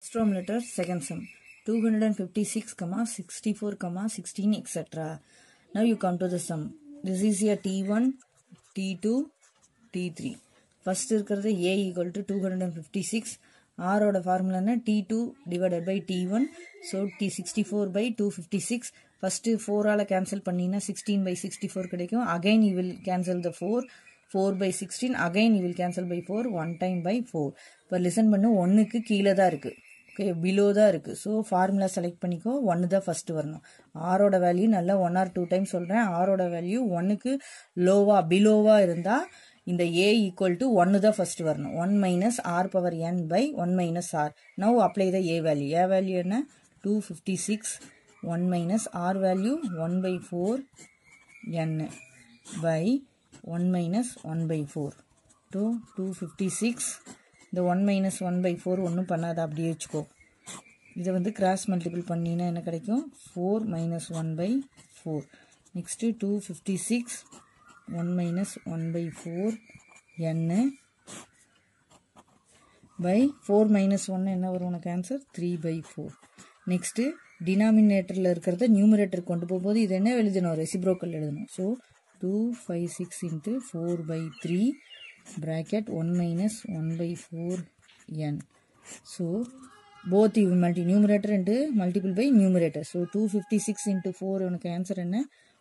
First term letter, second sum. 256, comma 64, comma 16, etc. Now you come to the sum. This is your T1, T2, T3. First இருக்கிறது A equal to 256. R ஓட formula என்ன T2 divided by T1. So T64 by 256. First 4 ஆல cancel பண்ணினா 16 by 64 கிடைக்கும். Again you will cancel the 4. 4 by 16 again you will cancel by 4 one time by 4 இப்போ listen பண்ணு ஒன்றுக்கு கீழே தான் இருக்குது ஓகே பிலோ தான் இருக்குது ஸோ ஃபார்முலா செலக்ட் பண்ணிக்கோ ஒன்று தான் ஃபஸ்ட்டு வரணும் ஆரோட வேல்யூ நல்லா ஒன் ஆர் டூ டைம் சொல்கிறேன் ஆரோட வேல்யூ ஒன்றுக்கு லோவா பிலோவாக இருந்தால் இந்த ஏ ஈக்குவல் டு ஒன்று தான் ஃபஸ்ட்டு வரணும் one minus R power n by one minus R now apply the A value A value என்ன two fifty six one minus R value one by four n by 1 minus 1 by 4 to 256 இந்த 1 minus 1 by 4 ஒன்றும் பண்ணாத அப்படியே வச்சுக்கோ இதை வந்து cross multiple பண்ணினா என்ன கிடைக்கும் 4 minus 1 by 4 next 256 1 minus 1 by 4 n by four minus ஒன்று என்ன வரும் உனக்கு answer three by four next டினாமினேட்டரில் இருக்கிறத நியூமரேட்டர் கொண்டு போகும்போது இது என்ன எழுதணும் ரெசிப்ரோக்கல் எழுதணும் so 2 5 6 into 4 by 3 bracket 1 minus 1 by 4 n so both you multi numerator and multiple by numerator so 256 into 4 உனக்கு ஆன்சர் என்ன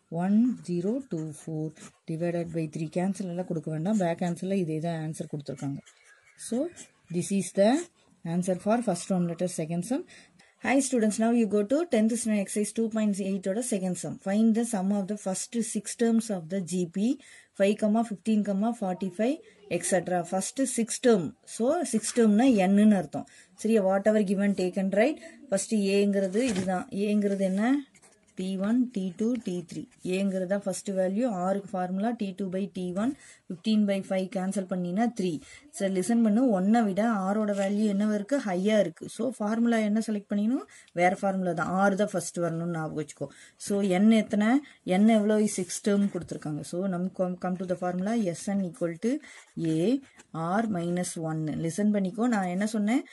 1024 divided by 3 கேன்சல் எல்லாம் கொடுக்க வேண்டாம் பேக் ஆன்சரில் இதே தான் ஆன்சர் கொடுத்துருக்காங்க so this is the answer for first one letter second sum Hi students, now you go to 10th standard exercise 2.8 order second sum. Find the sum of the first six terms of the GP 5, 15, 45, etc. First six term. So, six term na n னு அர்த்தம் சரியா whatever given take and write first ஏங்கிறது இதுதான் ஏங்கிறது என்ன T one T two T three ஏங்கிறது தான் first value ஆறுக்கு formula T two by T one fifteen by five cancel பண்ணினா த்ரீ சரி லிசன் பண்ணு ஒன்றை விட ஆரோட வேல்யூ என்னவா இருக்கு ஹையாக இருக்கு ஸோ ஃபார்முலா என்ன செலக்ட் பண்ணிக்கணும் வேற ஃபார்முலா தான் ஆறு தான் ஃபர்ஸ்ட் வரணும்னு ஞாபகம் வச்சுக்கோ ஸோ என் எத்தனை என் எவ்வளோ சிக்ஸ் டேர்ம் கொடுத்துருக்காங்க ஸோ நமக்கு come to the formula S n equal to A R minus ஒன்னு லிசன் பண்ணிக்கோ நான் என்ன சொன்னேன்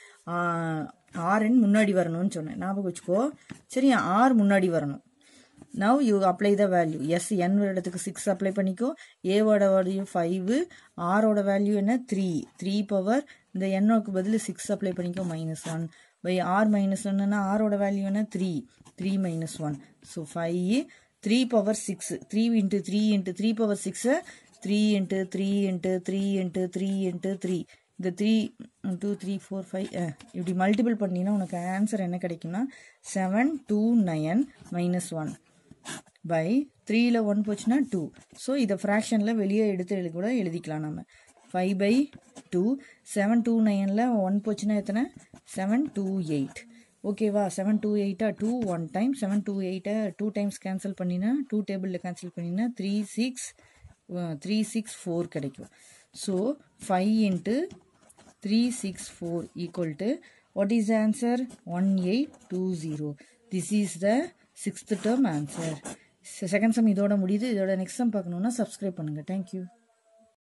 ஆர்என் முன்னாடி வரணும்னு சொன்னேன் ஞாபகம் வச்சுக்கோ சரியா ஆர் முன்னாடி வரணும் now you apply the value S n இடத்துக்கு சிக்ஸ் அப்ளை பண்ணிக்கோ ஏவோட வேல்யூ ஃபைவ் ஆரோட வேல்யூ என்ன த்ரீ த்ரீ பவர் இந்த எண்ணோக்கு பதில் சிக்ஸ் அப்ளை பண்ணிக்கோ minus one by R minus ஒன்னுனா ஆரோட வேல்யூ என்ன three three minus one so five three power six three into three into three power சிக்ஸை three into three into three into three into three இந்த three two three four five இப்படி multiple பண்ணினா உனக்கு answer என்ன கிடைக்கும்னா seven two nine minus one by த்ரீயில் one போச்சுன்னா two so இதை ஃப்ராக்ஷனில் வெளியே எடுத்து எழுதி கூட எழுதிக்கலாம் நம்ம five by two seven two நைனில் ஒன் போச்சுன்னா எத்தனை செவன் டூ எயிட் ஓகேவா செவன் டூ எயிட்டா two one time seven two எயிட்டை டூ டைம்ஸ் கேன்சல் பண்ணினா டூ டேபிளில் கேன்சல் பண்ணினா three six three six four கிடைக்கும் so five into three six four equal to what is the answer one eight two zero this is the sixth term answer second sum இதோட முடியுது இதோட next sum பார்க்கணுன்னா subscribe பண்ணுங்கள் thank you